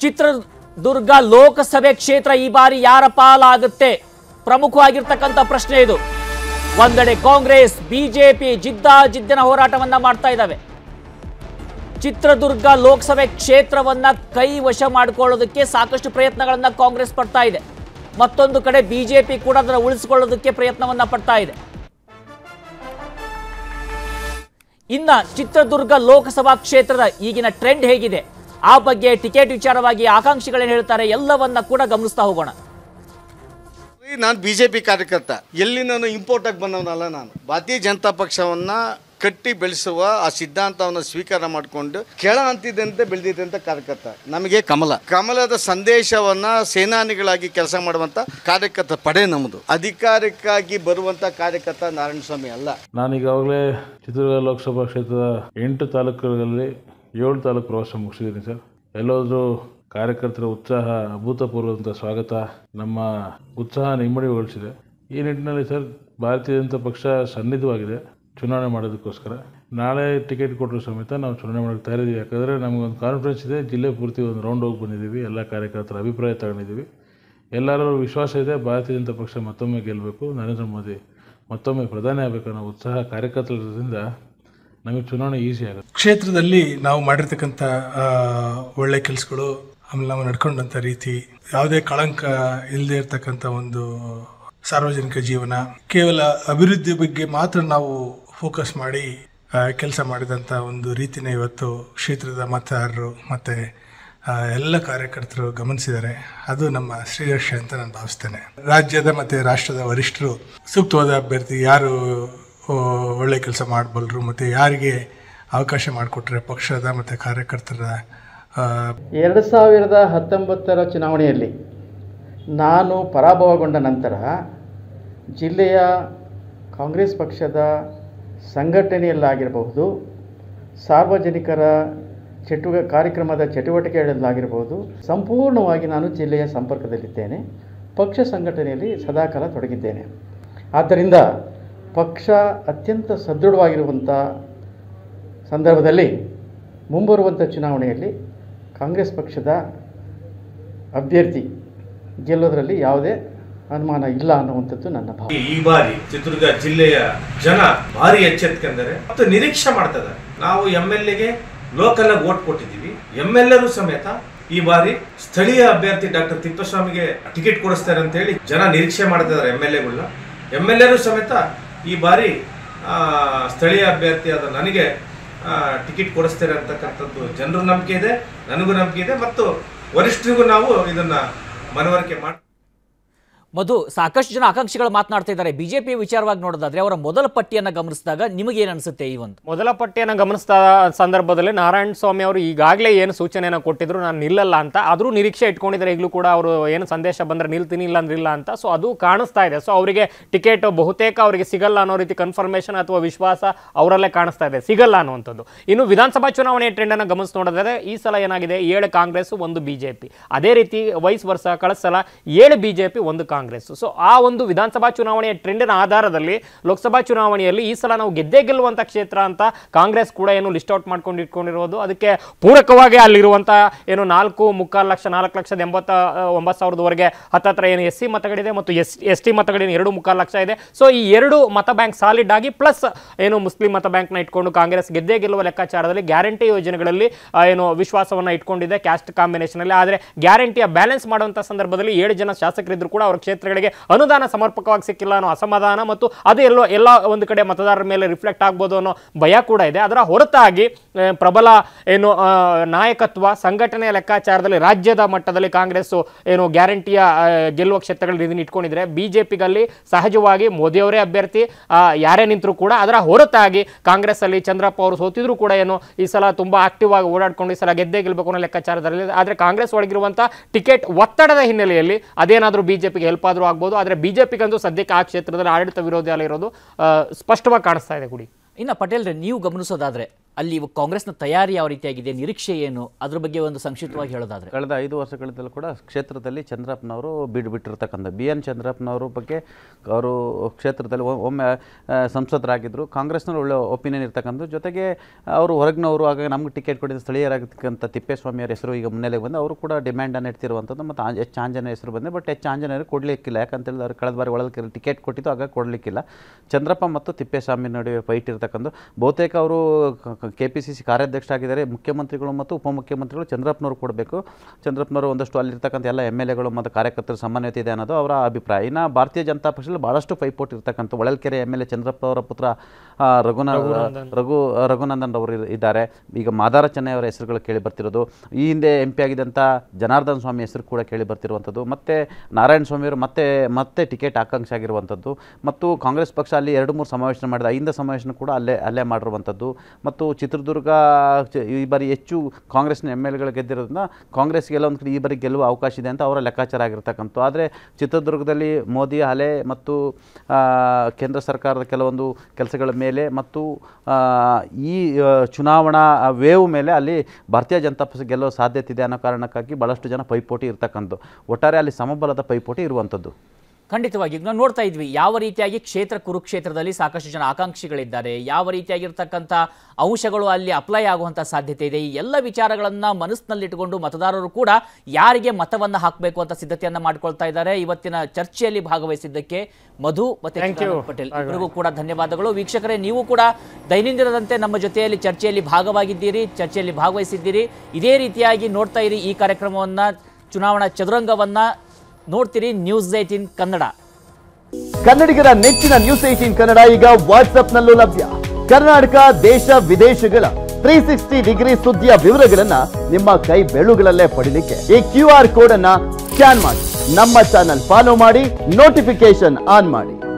ಚಿತ್ರದುರ್ಗ ಲೋಕಸಭೆ ಕ್ಷೇತ್ರ ಈ ಬಾರಿ ಯಾರ ಪಾಲಾಗುತ್ತೆ ಪ್ರಮುಖವಾಗಿರ್ತಕ್ಕಂಥ ಪ್ರಶ್ನೆ ಇದು ಒಂದೆಡೆ ಕಾಂಗ್ರೆಸ್ ಬಿಜೆಪಿ ಜಿದ್ದಾಜಿದ್ದಿನ ಹೋರಾಟವನ್ನ ಮಾಡ್ತಾ ಇದ್ದಾವೆ ಚಿತ್ರದುರ್ಗ ಲೋಕಸಭೆ ಕ್ಷೇತ್ರವನ್ನ ಕೈ ವಶ ಮಾಡಿಕೊಳ್ಳೋದಕ್ಕೆ ಸಾಕಷ್ಟು ಪ್ರಯತ್ನಗಳನ್ನ ಕಾಂಗ್ರೆಸ್ ಪಡ್ತಾ ಇದೆ ಮತ್ತೊಂದು ಕಡೆ ಬಿಜೆಪಿ ಕೂಡ ಅದನ್ನು ಉಳಿಸಿಕೊಳ್ಳೋದಕ್ಕೆ ಪ್ರಯತ್ನವನ್ನ ಪಡ್ತಾ ಇದೆ ಇನ್ನ ಚಿತ್ರದುರ್ಗ ಲೋಕಸಭಾ ಕ್ಷೇತ್ರದ ಈಗಿನ ಟ್ರೆಂಡ್ ಹೇಗಿದೆ ಆ ಬಗ್ಗೆ ಟಿಕೆಟ್ ವಿಚಾರವಾಗಿ ಆಕಾಂಕ್ಷಿಗಳೇನು ಹೇಳ್ತಾರೆ ಎಲ್ಲವನ್ನ ಕೂಡ ಗಮನಿಸ್ತಾ ಹೋಗೋಣ ನಾನು ಬಿ ಜೆ ಪಿ ಕಾರ್ಯಕರ್ತ ಎಲ್ಲಿ ನಾನು ಇಂಪೋರ್ಟ್ ಆಗಿ ಬಂದವನಲ್ಲ ನಾನು ಭಾರತೀಯ ಜನತಾ ಪಕ್ಷವನ್ನ ಕಟ್ಟಿ ಬೆಳೆಸುವ ಆ ಸಿದ್ಧಾಂತವನ್ನು ಸ್ವೀಕಾರ ಮಾಡಿಕೊಂಡು ಕೆಳ ಹಂತದಂತೆ ಬೆಳೆದಿದ್ದಂಥ ಕಾರ್ಯಕರ್ತ ನಮಗೆ ಕಮಲ ಕಮಲದ ಸಂದೇಶವನ್ನ ಸೇನಾನಿಗಳಾಗಿ ಕೆಲಸ ಮಾಡುವಂತ ಕಾರ್ಯಕರ್ತ ಪಡೆ ನಮ್ಮದು ಅಧಿಕಾರಕ್ಕಾಗಿ ಬರುವಂತ ಕಾರ್ಯಕರ್ತ ನಾರಾಯಣ ಸ್ವಾಮಿ ಅಲ್ಲ ನಾನು ಈಗಾಗಲೇ ಚಿತ್ರದುರ್ಗ ಲೋಕಸಭಾ ಕ್ಷೇತ್ರದ ಎಂಟು ತಾಲೂಕುಗಳಲ್ಲಿ ಏಳು ತಾಲೂಕು ಪ್ರವಾಸ ಮುಗಿಸಿದ್ದೀನಿ ಸರ್ ಎಲ್ಲೋದ್ರೂ ಕಾರ್ಯಕರ್ತರ ಉತ್ಸಾಹ ಅಭೂತಪೂರ್ವದಂಥ ಸ್ವಾಗತ ನಮ್ಮ ಉತ್ಸಾಹನ ಇಮ್ಮಡಿಗೊಳಿಸಿದೆ ಈ ನಿಟ್ಟಿನಲ್ಲಿ ಸರ್ ಭಾರತೀಯ ಜನತಾ ಪಕ್ಷ ಸನ್ನಿಧವಾಗಿದೆ ಚುನಾವಣೆ ಮಾಡೋದಕ್ಕೋಸ್ಕರ ನಾಳೆ ಟಿಕೆಟ್ ಕೊಟ್ಟರು ಸಮೇತ ನಾವು ಚುನಾವಣೆ ಮಾಡೋಕ್ಕೆ ತಯಾರಿದ್ದೀವಿ ಯಾಕಂದರೆ ನಮಗೊಂದು ಕಾನ್ಫಿಡೆನ್ಸ್ ಇದೆ ಜಿಲ್ಲೆ ಪೂರ್ತಿ ಒಂದು ರೌಂಡ್ ಹೋಗಿ ಬಂದಿದ್ದೀವಿ ಎಲ್ಲ ಕಾರ್ಯಕರ್ತರ ಅಭಿಪ್ರಾಯ ತಗೊಂಡಿದ್ದೀವಿ ಎಲ್ಲರೂ ವಿಶ್ವಾಸ ಇದೆ ಭಾರತೀಯ ಜನತಾ ಪಕ್ಷ ಮತ್ತೊಮ್ಮೆ ಗೆಲ್ಲಬೇಕು ನರೇಂದ್ರ ಮೋದಿ ಮತ್ತೊಮ್ಮೆ ಪ್ರಧಾನಿ ಆಗಬೇಕು ಅನ್ನೋ ಉತ್ಸಾಹ ಕಾರ್ಯಕರ್ತರಿಂದ ನಮಗೆ ಚುನಾವಣೆ ಈಸಿ ಆಗುತ್ತೆ ಕ್ಷೇತ್ರದಲ್ಲಿ ನಾವು ಮಾಡಿರ್ತಕ್ಕಂಥ ಆ, ಒಳ್ಳೆ ಕೆಲಸಗಳು ಆಮೇಲೆ ನಾವು ನಡ್ಕೊಂಡಂಥ ರೀತಿ ಯಾವುದೇ ಕಳಂಕ ಇಲ್ಲದೆ ಇರತಕ್ಕಂಥ ಒಂದು ಸಾರ್ವಜನಿಕ ಜೀವನ ಕೇವಲ ಅಭಿವೃದ್ಧಿ ಬಗ್ಗೆ ಮಾತ್ರ ನಾವು ಫೋಕಸ್ ಮಾಡಿ ಕೆಲಸ ಮಾಡಿದಂಥ ಒಂದು ರೀತಿನ ಇವತ್ತು ಕ್ಷೇತ್ರದ ಮತದಾರರು ಮತ್ತು ಎಲ್ಲ ಕಾರ್ಯಕರ್ತರು ಗಮನಿಸಿದ್ದಾರೆ ಅದು ನಮ್ಮ ಶ್ರೀರಕ್ಷೆ ಅಂತ ನಾನು ಭಾವಿಸ್ತೇನೆ ರಾಜ್ಯದ ಮತ್ತು ರಾಷ್ಟ್ರದ ವರಿಷ್ಠರು ಸೂಕ್ತವಾದ ಅಭ್ಯರ್ಥಿ ಯಾರು ಆ, ಒಳ್ಳೆ ಕೆಲಸ ಮಾಡಬಲ್ಲರು ಮತ್ತು ಯಾರಿಗೆ ಅವಕಾಶ ಮಾಡಿಕೊಟ್ರೆ ಪಕ್ಷದ ಮತ್ತು ಕಾರ್ಯಕರ್ತರ ಆ, ಎರಡು ಸಾವಿರದ ಹತ್ತೊಂಬತ್ತರ ಚುನಾವಣೆಯಲ್ಲಿ ನಾನು ಪರಾಭವಗೊಂಡ ನಂತರ ಜಿಲ್ಲೆಯ ಕಾಂಗ್ರೆಸ್ ಪಕ್ಷದ ಸಂಘಟನೆಯಲ್ಲಾಗಿರಬಹುದು ಸಾರ್ವಜನಿಕರ ಚಟುವ ಕಾರ್ಯಕ್ರಮದ ಚಟುವಟಿಕೆಗಳಲ್ಲಾಗಿರಬಹುದು ಸಂಪೂರ್ಣವಾಗಿ ನಾನು ಜಿಲ್ಲೆಯ ಸಂಪರ್ಕದಲ್ಲಿದ್ದೇನೆ ಪಕ್ಷ ಸಂಘಟನೆಯಲ್ಲಿ ಸದಾಕಾಲ ತೊಡಗಿದ್ದೇನೆ ಆದ್ದರಿಂದ ಪಕ್ಷ ಅತ್ಯಂತ ಸದೃಢವಾಗಿರುವಂಥ ಸಂದರ್ಭದಲ್ಲಿ ಮುಂಬರುವಂಥ ಚುನಾವಣೆಯಲ್ಲಿ ಕಾಂಗ್ರೆಸ್ ಪಕ್ಷದ ಅಭ್ಯರ್ಥಿ ಗೆಲ್ಲೋದರಲ್ಲಿ ಯಾವುದೇ ಅನುಮಾನ ಇಲ್ಲ ಅನ್ನುವಂಥದ್ದು ನನ್ನ ಭಾವನೆ ಈ ಬಾರಿ ಚಿತ್ರದುರ್ಗ ಜಿಲ್ಲೆಯ ಜನ ಭಾರಿ ಎಚ್ಚೆತ್ಕೊಂಡರೆ ಮತ್ತು ನಿರೀಕ್ಷೆ ಮಾಡ್ತದೆ ನಾವು ಎಂ ಎಲ್ ಎಗೆ ಲೋಕಲ್ ಆಗಿ ಓಟ್ ಕೊಟ್ಟಿದ್ದೀವಿ ಎಂ ಎಲ್ ಎರು ಸಮೇತ ಈ ಬಾರಿ ಸ್ಥಳೀಯ ಅಭ್ಯರ್ಥಿ ಡಾಕ್ಟರ್ ತಿಪ್ಪಸ್ವಾಮಿಗೆ ಟಿಕೆಟ್ ಕೊಡಿಸ್ತಾರೆ ಅಂತ ಹೇಳಿ ಜನ ನಿರೀಕ್ಷೆ ಮಾಡ್ತಿದ್ದಾರೆ ಎಂ ಎಲ್ ಎಗಳನ್ನ ಎಂ ಎಲ್ ಎರು ಸಮೇತ ಈ ಬಾರಿ ಆ, ಸ್ಥಳೀಯ ಅಭ್ಯರ್ಥಿ ಆದ ನನಗೆ ಟಿಕೆಟ್ ಕೊಡಿಸ್ತಾರೆ ಅಂತಕ್ಕಂಥದ್ದು ಜನರ ನಂಬಿಕೆ ಇದೆ ನನಗೂ ನಂಬಿಕೆ ಇದೆ ಮತ್ತು ವರಿಷ್ಠರಿಗೂ ನಾವು ಇದನ್ನ ಮನವರಿಕೆ ಮಾಡಿ ಮಧು ಸಾಕಷ್ಟು ಜನ ಆಕಾಂಕ್ಷಿಗಳು ಮಾತನಾಡ್ತಾ ಇದ್ದಾರೆ ಬಿಜೆಪಿ ವಿಚಾರವಾಗಿ ನೋಡೋದಾದ್ರೆ ಅವರ ಮೊದಲ ಪಟ್ಟಿಯನ್ನ ಗಮನಿಸಿದಾಗ ನಿಮಗೆ ಏನ್ ಅನ್ಸುತ್ತೆ ಈ ಒಂದು ಮೊದಲ ಪಟ್ಟಿಯನ್ನು ಗಮನಿಸಿದ ಸಂದರ್ಭದಲ್ಲಿ ನಾರಾಯಣ ಸ್ವಾಮಿ ಅವರು ಈಗಾಗಲೇ ಏನು ಸೂಚನೆಯನ್ನು ಕೊಟ್ಟಿದ್ರು ನಾನು ನಿಲ್ಲಲ್ಲ ಅಂತ ಆದರೂ ನಿರೀಕ್ಷೆ ಇಟ್ಕೊಂಡಿದ್ದಾರೆ ಈಗಲೂ ಕೂಡ ಅವರು ಏನು ಸಂದೇಶ ಬಂದರೆ ನಿಲ್ತೀನಿ ಇಲ್ಲ ಅಂದ್ರೆ ಇಲ್ಲ ಅಂತ ಸೊ ಅದು ಕಾಣಿಸ್ತಾ ಇದೆ ಸೊ ಅವರಿಗೆ ಟಿಕೆಟ್ ಬಹುತೇಕ ಅವರಿಗೆ ಸಿಗಲ್ಲ ಅನ್ನೋ ರೀತಿ ಕನ್ಫರ್ಮೇಷನ್ ಅಥವಾ ವಿಶ್ವಾಸ ಅವರಲ್ಲೇ ಕಾಣಿಸ್ತಾ ಇದೆ ಸಿಗಲ್ಲ ಅನ್ನುವಂಥದ್ದು ಇನ್ನು ವಿಧಾನಸಭಾ ಚುನಾವಣೆಯ ಟ್ರೆಂಡನ್ನು ಗಮನಿಸಿ ನೋಡಿದ್ರೆ ಈ ಸಲ ಏನಾಗಿದೆ ಏಳು ಕಾಂಗ್ರೆಸ್ ಒಂದು ಬಿಜೆಪಿ ಅದೇ ರೀತಿ ವೈಸ್ ವರ್ಷ ಕಳೆದ ಸಲ ಏಳು ಬಿಜೆಪಿ ಒಂದು ಕಾಂಗ್ರೆಸ್ ಸೊ ಆ ಒಂದು ವಿಧಾನಸಭಾ ಚುನಾವಣೆಯ ಟ್ರೆಂಡಿನ ಆಧಾರದಲ್ಲಿ ಲೋಕಸಭಾ ಚುನಾವಣೆಯಲ್ಲಿ ಈ ಸಲ ನಾವು ಗೆದ್ದೇ ಗೆಲ್ಲುವಂಥ ಕ್ಷೇತ್ರ ಅಂತ ಕಾಂಗ್ರೆಸ್ ಕೂಡ ಏನು ಲಿಸ್ಟ್ ಔಟ್ ಮಾಡ್ಕೊಂಡು ಇಟ್ಕೊಂಡಿರೋದು ಅದಕ್ಕೆ ಪೂರಕವಾಗಿ ಅಲ್ಲಿರುವಂಥ ಏನು ನಾಲ್ಕು ಮುಕ್ಕಾಲು ಲಕ್ಷ ನಾಲ್ಕು ಲಕ್ಷದ ಎಂಬತ್ತ ಆ, ಒಂಬತ್ತು ಸಾವಿರದವರೆಗೆ ಹತ್ತತ್ರ ಏನು ಎಸ್ ಸಿ ಮತಗಳಿದೆ ಮತ್ತು ಎಸ್ ಎಸ್ ಟಿ ಮತಗಳೇನು ಎರಡು ಮುಕ್ಕಾಲು ಲಕ್ಷ ಇದೆ ಸೊ ಈ ಎರಡು ಮತ ಬ್ಯಾಂಕ್ ಸಾಲಿಡ್ ಆಗಿ ಪ್ಲಸ್ ಏನು ಮುಸ್ಲಿಂ ಮತ ಬ್ಯಾಂಕ್ನ ಇಟ್ಕೊಂಡು ಕಾಂಗ್ರೆಸ್ ಗೆದ್ದೇ ಗೆಲ್ಲುವ ಲೆಕ್ಕಾಚಾರದಲ್ಲಿ ಗ್ಯಾರಂಟಿ ಯೋಜನೆಗಳಲ್ಲಿ ಆ, ಏನು ವಿಶ್ವಾಸವನ್ನು ಇಟ್ಕೊಂಡಿದೆ ಕ್ಯಾಸ್ಟ್ ಕಾಂಬಿನೇಷನಲ್ಲಿ ಆದರೆ ಗ್ಯಾರಂಟಿಯ ಬ್ಯಾಲೆನ್ಸ್ ಮಾಡುವಂಥ ಸಂದರ್ಭದಲ್ಲಿ ಏಳು ಜನ ಶಾಸಕರಿದ್ರು ಕೂಡ ಅವರ ಕ್ಷೇತ್ರಗಳಿಗೆ ಅನುದಾನ ಸಮರ್ಪಕವಾಗಿ ಸಿಕ್ಕಿಲ್ಲ ಅನ್ನೋ ಅಸಮಾಧಾನ ಮತ್ತು ಅದು ಎಲ್ಲೋ ಎಲ್ಲ ಒಂದು ಕಡೆ ಮತದಾರರ ಮೇಲೆ ರಿಫ್ಲೆಕ್ಟ್ ಆಗ್ಬೋದು ಅನ್ನೋ ಭಯ ಕೂಡ ಇದೆ ಅದರ ಹೊರತಾಗಿ ಆ, ಪ್ರಬಲ ಏನು ಆ, ನಾಯಕತ್ವ ಸಂಘಟನೆಯ ಲೆಕ್ಕಾಚಾರದಲ್ಲಿ ರಾಜ್ಯದ ಮಟ್ಟದಲ್ಲಿ ಕಾಂಗ್ರೆಸ್ ಏನು ಗ್ಯಾರಂಟಿಯ ಆ, ಗೆಲ್ಲುವ ಕ್ಷೇತ್ರಗಳಲ್ಲಿ ಇದನ್ನು ಇಟ್ಕೊಂಡಿದ್ರೆ ಬಿಜೆಪಿಗಲ್ಲಿ ಸಹಜವಾಗಿ ಮೋದಿಯವರೇ ಅಭ್ಯರ್ಥಿ ಆ, ಯಾರೇ ನಿಂತರೂ ಕೂಡ ಅದರ ಹೊರತಾಗಿ ಕಾಂಗ್ರೆಸ್ ಅಲ್ಲಿ ಚಂದ್ರಪ್ಪ ಅವರು ಸೋತಿದ್ರು ಕೂಡ ಏನು ಈ ಸಲ ತುಂಬಾ ಆಕ್ಟಿವ್ ಆಗಿ ಓಡಾಡ್ಕೊಂಡು ಈ ಸಲ ಗೆದ್ದೇ ಗೆಲ್ಲಬೇಕು ಅನ್ನೋ ಲೆಕ್ಕಾಚಾರದಲ್ಲಿ ಆದರೆ ಕಾಂಗ್ರೆಸ್ ಒಳಗಿರುವಂಥ ಟಿಕೆಟ್ ಒತ್ತಡದ ಹಿನ್ನೆಲೆಯಲ್ಲಿ ಅದೇನಾದರೂ ಬಿಜೆಪಿಗೆ ಹೆಲ್ಪ್ ಆದರೂ ಆಗ್ಬೋದು ಆದರೆ ಬಿಜೆಪಿಗಂತೂ ಸದ್ಯಕ್ಕೆ ಆ ಕ್ಷೇತ್ರದಲ್ಲಿ ಆಡಳಿತ ವಿರೋಧಿ ಅಲೆ ಇರೋದು ಆ, ಸ್ಪಷ್ಟವಾಗಿ ಕಾಣಿಸ್ತಾ ಇದೆ ಗುಡಿ ಇನ್ನ ಪಟೇಲ್ರೆ ನೀವು ಗಮನಿಸೋದಾದ್ರೆ ಅಲ್ಲಿ ಕಾಂಗ್ರೆಸ್ನ ತಯಾರಿ ಯಾವ ರೀತಿಯಾಗಿದೆ ನಿರೀಕ್ಷೆ ಏನು ಅದ್ರ ಬಗ್ಗೆ ಒಂದು ಸಂಕ್ಷಿಪ್ತವಾಗಿ ಹೇಳೋದಾದ್ರೆ ಕಳೆದ ಐದು ವರ್ಷಗಳಿಂದಲೂ ಕೂಡ ಕ್ಷೇತ್ರದಲ್ಲಿ ಚಂದ್ರಪ್ಪನವರು ಬಿಡು ಬಿಟ್ಟಿರ್ತಕ್ಕಂಥ ಬಿ ಎನ್ ಚಂದ್ರಪ್ಪನವರು ಬಗ್ಗೆ ಅವರು ಕ್ಷೇತ್ರದಲ್ಲಿ ಒ- ಒಮ್ಮೆ ಆ, ಸಂಸದರಾಗಿದ್ದರು ಕಾಂಗ್ರೆಸ್ನವ್ರು ಒಳ್ಳೆ ಒಪಿನಿಯನ್ ಇರ್ತಕ್ಕಂಥ ಜೊತೆಗೆ ಅವರು ಹೊರಗಿನವರು ಆಗ ನಮ್ಗೆ ಟಿಕೆಟ್ ಕೊಟ್ಟಿದ್ದ ಸ್ಥಳೀಯರಾಗಿರ್ತಕ್ಕಂಥ ತಿಪ್ಪೇಸ್ವಾಮಿಯವರ ಹೆಸರು ಈಗ ಮುನ್ನೆಲೆಗೆ ಬಂದು ಅವರು ಕೂಡ ಡಿಮ್ಯಾಂಡನ್ನು ಇಡ್ತಿರುವಂಥದ್ದು ಮತ್ತು ಆ- ಎಚ್ ಆಂಜನೇಯ ಹೆಸರು ಬಂದೆ ಬಟ್ ಎಚ್ ಆಂಜನೇಯರು ಕೊಡಲಿಕ್ಕಿಲ್ಲ ಯಾಕಂತ ಹೇಳಿದ್ರೆ ಅವ್ರು ಕಳೆದ ಬಾರಿ ಒಳಗೆ ಟಿಕೆಟ್ ಕೊಟ್ಟಿದ್ದು ಆಗ ಕೊಡಲಿಕ್ಕಿಲ್ಲ ಚಂದ್ರಪ್ಪ ಮತ್ತು ತಿಪ್ಪೇಸ್ವಾಮಿ ನಡುವೆ ಫೈಟ್ ಇರ್ತಕ್ಕಂಥ ಬಹುತೇಕ ಅವರು ಕೆ ಪಿ ಸಿ ಸಿ ಕಾರ್ಯಾಧ್ಯಕ್ಷರಾಗಿದ್ದಾರೆ ಮುಖ್ಯಮಂತ್ರಿಗಳು ಮತ್ತು ಉಪಮುಖ್ಯಮಂತ್ರಿಗಳು ಚಂದ್ರಪ್ಪನವರು ಕೊಡಬೇಕು ಚಂದ್ರಪ್ಪನವರು ಒಂದಷ್ಟು ಅಲ್ಲಿರ್ತಕ್ಕಂಥ ಎಲ್ಲ ಎಮ್ ಎಲ್ ಎಗಳು ಮತ್ತು ಕಾರ್ಯಕರ್ತರ ಸಮನ್ವಯತೆ ಇದೆ ಅನ್ನೋದು ಅವರ ಅಭಿಪ್ರಾಯ ಇನ್ನು ಭಾರತೀಯ ಜನತಾ ಪಕ್ಷದಲ್ಲಿ ಭಾಳಷ್ಟು ಪೈಪೋಟಿ ಇರ್ತಕ್ಕಂಥ Holalkere M L A Chandrappa ಅವರ ಪುತ್ರ ಆ, ರಘುನ ರಘು ರಘುನಂದನ್ ಅವರು ಇದ್ದಾರೆ ಈಗ ಮಾದಾರ ಚೆನ್ನೈ ಅವರ ಹೆಸರುಗಳು ಕೇಳಿ ಬರ್ತಿರೋದು ಈ ಹಿಂದೆ ಎಂ ಪಿ ಆಗಿದ್ದಂಥ ಜನಾರ್ದನ್ ಸ್ವಾಮಿ ಹೆಸರು ಕೂಡ ಕೇಳಿ ಬರ್ತಿರುವಂಥದ್ದು ಮತ್ತು ನಾರಾಯಣ ಸ್ವಾಮಿಯವರು ಮತ್ತೆ ಮತ್ತೆ ಟಿಕೆಟ್ ಆಕಾಂಕ್ಷೆ ಆಗಿರುವಂಥದ್ದು ಮತ್ತು ಕಾಂಗ್ರೆಸ್ ಪಕ್ಷ ಅಲ್ಲಿ ಎರಡು ಮೂರು ಸಮಾವೇಶನ ಮಾಡಿದ ಐದ ಸಮಾವೇಶನ ಕೂಡ ಅಲ್ಲೇ ಅಲ್ಲೇ ಮಾಡಿರುವಂಥದ್ದು ಮತ್ತು ಚಿತ್ರದುರ್ಗ ಚ- ಈ ಬಾರಿ ಹೆಚ್ಚು ಕಾಂಗ್ರೆಸ್ನ ಎಮ್ ಎಲ್ ಎಗಳು ಗೆದ್ದಿರೋದ್ರಿಂದ ಕಾಂಗ್ರೆಸ್ಗೆ ಎಲ್ಲ ಒಂದು ಕಡೆ ಈ ಬಾರಿ ಗೆಲ್ಲುವ ಅವಕಾಶ ಇದೆ ಅಂತ ಅವರ ಲೆಕ್ಕಾಚಾರ ಆಗಿರ್ತಕ್ಕಂಥ ಆದರೆ ಚಿತ್ರದುರ್ಗದಲ್ಲಿ ಮೋದಿ ಅಲೆ ಮತ್ತು ಆ, ಕೇಂದ್ರ ಸರ್ಕಾರದ ಕೆಲವೊಂದು ಕೆಲಸಗಳ ಮೇಲೆ ಮತ್ತು ಆ, ಈ ಆ, ಚುನಾವಣಾ ವೇವ್ ಮೇಲೆ ಅಲ್ಲಿ ಭಾರತೀಯ ಜನತಾ ಪಕ್ಷ ಗೆಲ್ಲುವ ಸಾಧ್ಯತೆ ಇದೆ ಅನ್ನೋ ಕಾರಣಕ್ಕಾಗಿ ಭಾಳಷ್ಟು ಜನ ಪೈಪೋಟಿ ಇರ್ತಕ್ಕಂಥದ್ದು ಒಟ್ಟಾರೆ ಅಲ್ಲಿ ಸಮಬಲದ ಪೈಪೋಟಿ ಇರುವಂಥದ್ದು ಖಂಡಿತವಾಗಿ ಈಗ ನಾವು ನೋಡ್ತಾ ಇದ್ವಿ ಯಾವ ರೀತಿಯಾಗಿ ಕ್ಷೇತ್ರ ಕುರುಕ್ಷೇತ್ರದಲ್ಲಿ ಸಾಕಷ್ಟು ಜನ ಆಕಾಂಕ್ಷಿಗಳಿದ್ದಾರೆ ಯಾವ ರೀತಿಯಾಗಿರ್ತಕ್ಕಂಥ ಅಂಶಗಳು ಅಲ್ಲಿ ಅಪ್ಲೈ ಆಗುವಂಥ ಸಾಧ್ಯತೆ ಇದೆ ಈ ಎಲ್ಲ ವಿಚಾರಗಳನ್ನ ಮನಸ್ಸಿನಲ್ಲಿಟ್ಟುಕೊಂಡು ಮತದಾರರು ಕೂಡ ಯಾರಿಗೆ ಮತವನ್ನ ಹಾಕಬೇಕು ಅಂತ ಸಿದ್ಧತೆಯನ್ನ ಮಾಡ್ಕೊಳ್ತಾ ಇದ್ದಾರೆ ಇವತ್ತಿನ ಚರ್ಚೆಯಲ್ಲಿ ಭಾಗವಹಿಸಿದ್ದಕ್ಕೆ ಮಧು ಮತ್ತೆ ಚಿತ್ರಾನಂದ್ ಪಟೇಲ್ ಇಬ್ಬರಿಗೂ ಕೂಡ ಧನ್ಯವಾದಗಳು ವೀಕ್ಷಕರೇ ನೀವು ಕೂಡ ದೈನಂದಿನದಂತೆ ನಮ್ಮ ಜೊತೆಯಲ್ಲಿ ಚರ್ಚೆಯಲ್ಲಿ ಭಾಗವಾಗಿದ್ದೀರಿ ಚರ್ಚೆಯಲ್ಲಿ ಭಾಗವಹಿಸಿದ್ದೀರಿ ಇದೇ ರೀತಿಯಾಗಿ ನೋಡ್ತಾ ಇರಿ ಈ ಕಾರ್ಯಕ್ರಮವನ್ನ ಚುನಾವಣಾ ಚದುರಂಗವನ್ನ ನೋಡ್ತೀರಿ ನ್ಯೂಸ್ ಏಟಿನ್ ಕನ್ನಡ ಕನ್ನಡಿಗರ ನೆಚ್ಚಿನ ನ್ಯೂಸ್ ಏಟೀನ್ ಕನ್ನಡ ಈಗ ವಾಟ್ಸ್ಆಪ್ನಲ್ಲೂ ಲಭ್ಯ ಕರ್ನಾಟಕ ದೇಶ ವಿದೇಶಗಳ ತ್ರೀ ಸಿಕ್ಸ್ಟಿ ಡಿಗ್ರಿ ಸುದ್ದಿಯ ವಿವರಗಳನ್ನ ನಿಮ್ಮ ಕೈ ಬೆಳುಗಳಲ್ಲೇ ಪಡಿಲಿಕ್ಕೆ ಈ ಕ್ಯೂ ಆರ್ ಕೋಡ್ ಅನ್ನ ಸ್ಕ್ಯಾನ್ ಮಾಡಿ ನಮ್ಮ ಚಾನಲ್ ಫಾಲೋ ಮಾಡಿ ನೋಟಿಫಿಕೇಶನ್ ಆನ್ ಮಾಡಿ